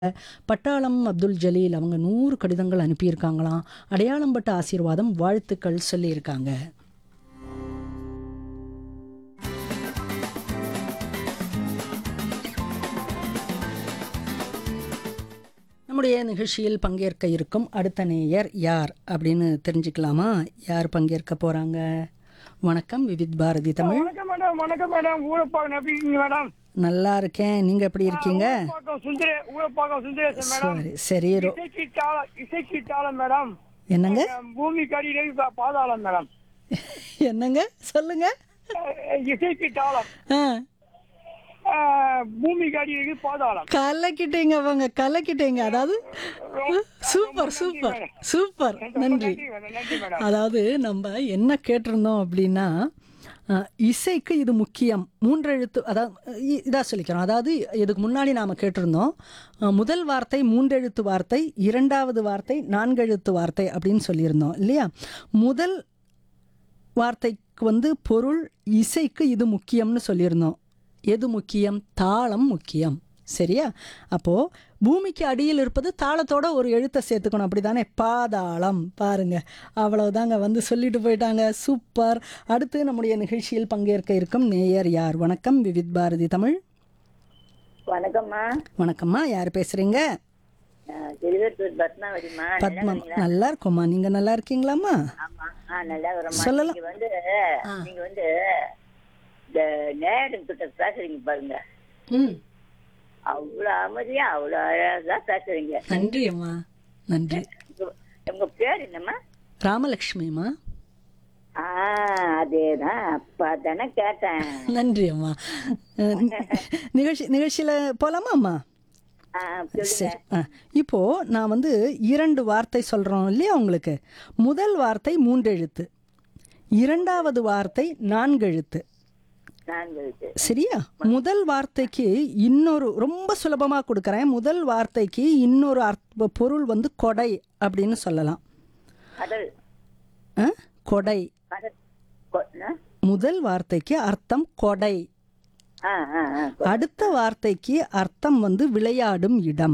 பட்டாளம் அப்துல் ஜலீல் அவங்க நூறு கடிதங்கள் அனுப்பியிருக்காங்களாம் அடையாளம் பட்ட ஆசீர்வாதம் வாழ்த்துக்கள் சொல்லியிருக்காங்க நம்முடைய நிகழ்ச்சியில் பங்கேற்க இருக்கும் அடுத்த நேயர் யார் அப்படின்னு தெரிஞ்சுக்கலாமா யார் பங்கேற்க போறாங்க வணக்கம் விவித் பாரதி தமிழ் வணக்கம் மேடம் வணக்கம் மேடம் ஊரப்பாக்கம் எப்படி இருக்கீங்க மேடம் நல்லா இருக்கேன் நீங்க எப்படி இருக்கீங்க ஊரப்பாக்கம் சுந்தரே ஊரப்பாக்கம் சுந்தரேசன் மேடம் சரி சரி ரொ- இசைக்கு தாளம் இசைக்கு தாளம் மேடம் என்னங்க பூமி கடியிலே பாதாளம் மேடம் என்னங்க சொல்லுங்க அஹ், இசைக்கு தாளம் ஆ அஹ், பூமி கடியிலே பாதாளம் கலக்கிட்டீங்க அவங்க கலக்கிட்டீங்க அதாவது சூப்பர் சூப்பர் சூப்பர் நன்றி நன்றி மேடம் நன்றி மேடம் அதாவது நம்ம என்ன கேட்டிருந்தோம் அப்படின்னா அஹ், இசைக்கு இது முக்கியம் மூன்றெழுத்து அதாவது இ- இதா சொல்லிக்கிறோம் அதாவது இதுக்கு முன்னாடி நாம் கேட்டிருந்தோம் அஹ், முதல் வார்த்தை மூன்றெழுத்து வார்த்தை இரண்டாவது வார்த்தை நான்கெழுத்து வார்த்தை அப்படின்னு சொல்லியிருந்தோம் இல்லையா முதல் வார்த்தைக்கு வந்து பொருள் இசைக்கு இது முக்கியம்னு சொல்லியிருந்தோம் எது முக்கியம் தாளம் முக்கியம் சரியா அப்போ பூமிக்கு அடியில் இருப்பது தாளத்தோட ஒரு எழுத்தை சேர்த்துக்கணும் அப்படிதானே பாதாளம் பாருங்க அவ்வளவுதாங்க வந்து சொல்லிட்டு போயிட்டாங்க சூப்பர் அடுத்து நம்முடைய நிகழ்ச்சியில் பங்கேற்க இருக்கும் நேயர் யார் வணக்கம் விவித் பாரதி தமிழ் வணக்கம்மா வணக்கம்மா யார் பேசுறீங்க நான் திருவேற்றூர் பத்மாவதிம்மா நல்லா பத்மம் இருக்கீங்களா? நல்லா இருக்கோம்மா நீங்க நல்லா இருக்கீங்களாம்மா ஆமா ஆ நல்லா வரமா சொல்லலாம். நீங்க வந்து நீங்க வந்து இந்த நேரம் கிட்ட பேசுறீங்க பாருங்க ம் அவ்வளவு அமைதியா அவ்வளவு அழகா பேசுறீங்க நன்றி அம்மா நன்றி உங்க- உங்க பேர் என்னம்மா ராமலக்ஷ்மிம்மா ஆ அதேதான் அப்பா தானே கேட்டேன் நன்றி அம்மா அஹ் நி- நிகழ்ச்சி நிகழ்ச்சியில் போகலாமா அம்மா ஆ சொல்லுங்க சரி ஆ இப்போ நான் வந்து இரண்டு வார்த்தை சொல்கிறோம் இல்லையா உங்களுக்கு முதல் வார்த்தை மூன்றெழுத்து இரண்டாவது வார்த்தை நான்கெழுத்து நான்கு சரியா முதல் வார்த்தைக்கு இன்னொரு ரொம்ப சுலபமாக கொடுக்குறேன் முதல் வார்த்தைக்கு இன்னொரு அர்த்த பொருள் வந்து கொடை அப்படின்னு சொல்லலாம் கடல் ஆ? கொடை கடல் கொ- என்ன? முதல் வார்த்தைக்கு அர்த்தம் கொடை ஆ ஆ ஆ அடுத்த வார்த்தைக்கு அர்த்தம் வந்து விளையாடும் இடம்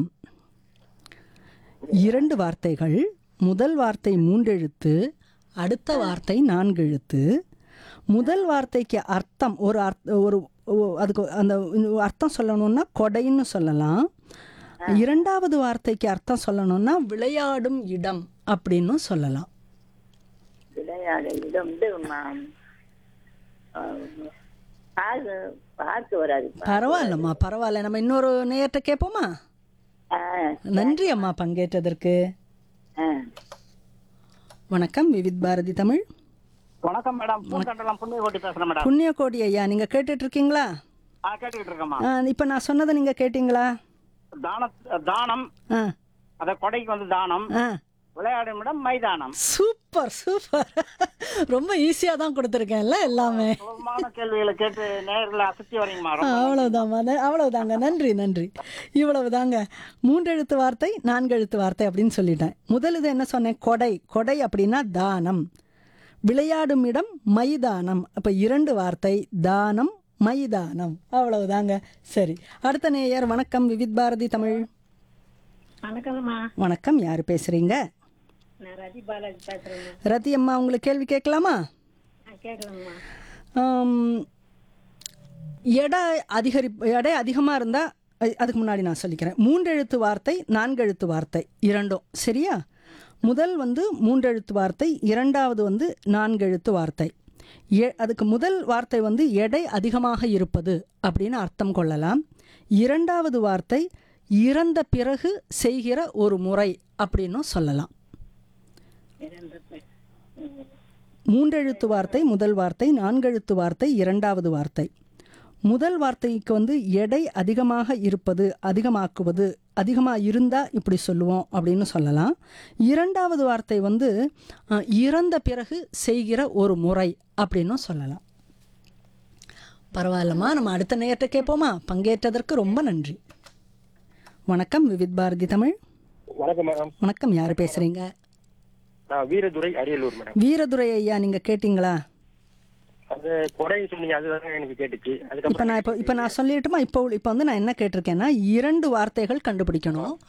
இரண்டு வார்த்தைகள் முதல் வார்த்தை மூன்றெழுத்து அடுத்த வார்த்தை நான்கெழுத்து முதல் வார்த்தைக்கு அர்த்தம் ஒரு அர்த்த ஒரு ஒ- அதுக்கு அந்த அர்த்தம் சொல்லணும்னா கொடைன்னு சொல்லலாம் இரண்டாவது வார்த்தைக்கு அர்த்தம் சொல்லணும்னா விளையாடும் இடம் அப்படின்னு சொல்லலாம் விளையாட இடம் வந்து பார்க்க பார்க்க வராது பரவாயில்லம்மா பரவாயில்ல நம்ம இன்னொரு நேரத்தை கேட்போமா ஆ நன்றி அம்மா பங்கேற்றதற்கு ஆ வணக்கம் விவித் பாரதி தமிழ் வணக்கம் மேடம் பூந்தண்டலம் புண்ணியகோட்டி பேசுறேன் மேடம் புண்ணியகோடி ஐயா நீங்க கேட்டுட்டு இருக்கீங்களா ஆ கேட்டுக்கிட்டு இருக்கேம்மா ஆ, இப்ப நான் சொன்னதை நீங்க கேட்டீங்களா தான தானம் ஆ அத கொடைக்கு வந்து தானம் ஆ விளையாடும் இடம் மைதானம் சூப்பர் சூப்பர் ரொம்ப ஈஸியா தான் கொடுத்துருக்கேன்ல எல்லாமே சுலபமான கேள்விகளை கேட்டு நேரில் அசத்தி வரீங்கம்மா ரொம்ப அவ்வளவுதாம்மா ந- அவ்வளவுதாங்க நன்றி நன்றி இவ்வளவுதாங்க மூன்றெழுத்து வார்த்தை நான்கெழுத்து வார்த்தை அப்படின்னு சொல்லிட்டேன் முதல் இது என்ன சொன்னேன் கொடை கொடை அப்படின்னா தானம் விளையாடும் இடம் மைதானம் அப்ப இரண்டு வார்த்தை தானம் மைதானம் அவ்வளவுதாங்க சரி அடுத்த நேயர் வணக்கம் விவித் பாரதி தமிழ் வணக்கம்மா வணக்கம் யார் பேசுறீங்க நான் ரதி பாலாஜி பேசுறேங்க ரதி அம்மா உங்களுக்கு கேள்வி கேட்கலாமா கேட்கலாம்மா ஆம், எடை அதிகரிப்பு எடை அதிகமாக இருந்தால் அதுக்கு முன்னாடி நான் சொல்லிக்கிறேன் மூன்றெழுத்து வார்த்தை நான்கெழுத்து வார்த்தை இரண்டும் சரியா முதல் வந்து மூன்றெழுத்து வார்த்தை இரண்டாவது வந்து நான்கெழுத்து வார்த்தை எ அதுக்கு முதல் வார்த்தை வந்து எடை அதிகமாக இருப்பது அப்படின்னு அர்த்தம் கொள்ளலாம் இரண்டாவது வார்த்தை இறந்த பிறகு செய்கிற ஒரு முறை அப்படின்னும் சொல்லலாம் மூன்றெழுத்து வார்த்தை முதல் வார்த்தை நான்கெழுத்து வார்த்தை இரண்டாவது வார்த்தை முதல் வார்த்தைக்கு வந்து எடை அதிகமாக இருப்பது அதிகமாக்குவது அதிகமாக இருந்தால் இப்படி சொல்லுவோம் அப்படின்னு சொல்லலாம் இரண்டாவது வார்த்தை வந்து அஹ், இறந்த பிறகு செய்கிற ஒரு முறை அப்படின்னும் சொல்லலாம் பரவாயில்லம்மா நம்ம அடுத்த நேரத்தை கேட்போமா பங்கேற்றதற்கு ரொம்ப நன்றி வணக்கம் விவித் பாரதி தமிழ் வணக்கம் மேடம் வணக்கம் யார் பேசுகிறீங்க நான் வீரதுரை அரியலூர் மேடம் வீரதுரை ஐயா நீங்கள் கேட்டிங்களா ஆ, அது கொடை சொன்னீங்க அதுதான் எனக்கு கேட்டுச்சு இப்போ நான் இப்போ இப்போ நான் சொல்லிட்டுமா இப்போ இப்போ வந்து நான் என்ன கேட்டிருக்கேன்னா இரண்டு வார்த்தைகள் கண்டுபிடிக்கணும்